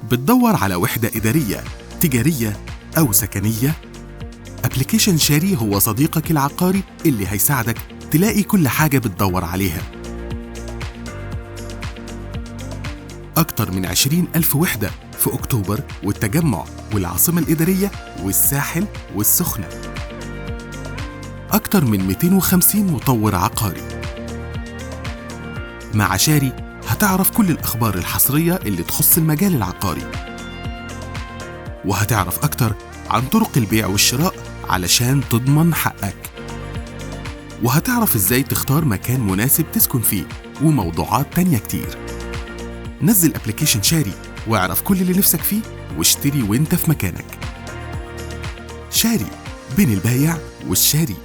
بتدور على وحدة إدارية تجارية أو سكنية؟ أبليكيشن شاري هو صديقك العقاري اللي هيساعدك تلاقي كل حاجة بتدور عليها أكتر من 20 ألف وحدة في أكتوبر والتجمع والعاصمة الإدارية والساحل والسخنة أكتر من 250 مطور عقاري مع شاري هتعرف كل الأخبار الحصرية اللي تخص المجال العقاري وهتعرف أكتر عن طرق البيع والشراء علشان تضمن حقك وهتعرف إزاي تختار مكان مناسب تسكن فيه وموضوعات تانية كتير نزل ابلكيشن شاري واعرف كل اللي نفسك فيه واشتري وانت في مكانك شاري بين البايع والشاري